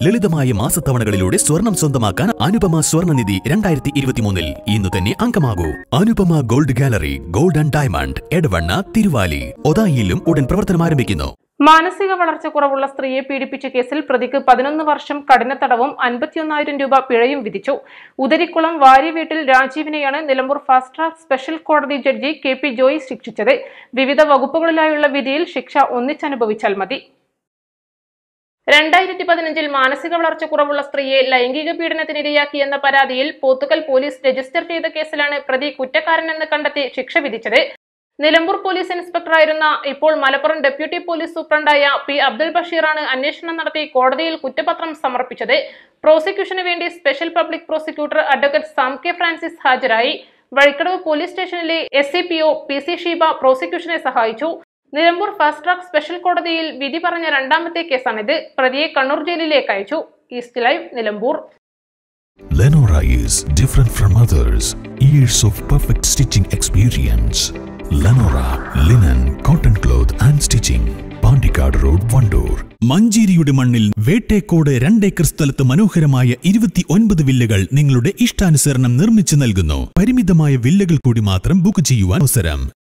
ലളിതമായ മാസത്തവണകളിലൂടെ സ്വർണം സ്വന്തമാക്കാൻ അനുപമ സ്വർണ്ണനിധി രണ്ടായിരത്തി ഇരുപത്തിമൂന്നിൽ ഇന്ന് തന്നെ അംഗമാകൂ Anupama gold gallery gold and diamond Edavanna Thiruvali ഒതായിയിലും ഉടൻ പ്രവർത്തനം ആരംഭിക്കുന്നു മാനസിക വളർച്ചക്കുറവുള്ള സ്ത്രീയെ പീഡിപ്പിച്ച കേസിൽ പ്രതിക്ക് പതിനൊന്ന് വർഷം കഠിന തടവും അൻപത്തിയൊന്നായിരം രൂപ പിഴയും വിധിച്ചു ഉദരിക്കുളം വാരി വീട്ടിൽ രാജീവിനെയാണ് നിലമ്പൂർ ഫാസ്റ്റ് ട്രാക്ക് സ്പെഷ്യൽ കോടതി ജഡ്ജി കെ പി ജോയി ശിക്ഷിച്ചത് വിവിധ വകുപ്പുകളിലായുള്ള വിധിയിൽ ശിക്ഷ ഒന്നിച്ചനുഭവിച്ചാൽ മതി രണ്ടായിരത്തി പതിനഞ്ചിൽ മാനസിക വളർച്ചക്കുറവുള്ള സ്ത്രീയെ ലൈംഗിക പീഡനത്തിനിരയാക്കിയെന്ന പരാതിയിൽ പോത്തുകൽ പോലീസ് രജിസ്റ്റർ ചെയ്ത കേസിലാണ് പ്രതി കുറ്റക്കാരനെന്ന് കണ്ടെത്തി ശിക്ഷ വിധിച്ചത് നിലമ്പൂർ പോലീസ് ഇൻസ്പെക്ടറായിരുന്ന ഇപ്പോൾ മലപ്പുറം ഡെപ്യൂട്ടി പോലീസ് സൂപ്രണ്ടായ പി അബ്ദുൽ ബഷീറാണ് അന്വേഷണം നടത്തി കോടതിയിൽ കുറ്റപത്രം സമർപ്പിച്ചത് പ്രോസിക്യൂഷന് വേണ്ടി special public prosecutor advocate Sam K Francis ഹാജരായി വഴിക്കടവ് പോലീസ് സ്റ്റേഷനിലെ S C P O P C Sheeba പ്രോസിക്യൂഷനെ സഹായിച്ചു നിലമ്പൂർ ഫാസ്റ്റ് ട്രാക്ക് സ്പെഷ്യൽ കോടതിയിൽ വിധി പറഞ്ഞ രണ്ടാമത്തെ കേസാണിത് പ്രതിയെ കണ്ണൂർ ജയിലിലേക്ക് അയച്ചു east live Nilambur Lenora is different from others. Years of perfect stitching experience. Lenora linen, cotton cloth and stitching. Pandikad Road, Vandoor. മഞ്ചേരിയുടെ മണ്ണിൽ വേട്ടേക്കോട് രണ്ടേക്കർ സ്ഥലത്ത് മനോഹരമായ ഇരുപത്തി ഒൻപത് വില്ലകൾ നിങ്ങളുടെ ഇഷ്ടാനുസരണം നിർമ്മിച്ചു നൽകുന്നു പരിമിതമായ വില്ലകൾ കൂടി മാത്രം ബുക്ക് ചെയ്യുവാൻ അവസരം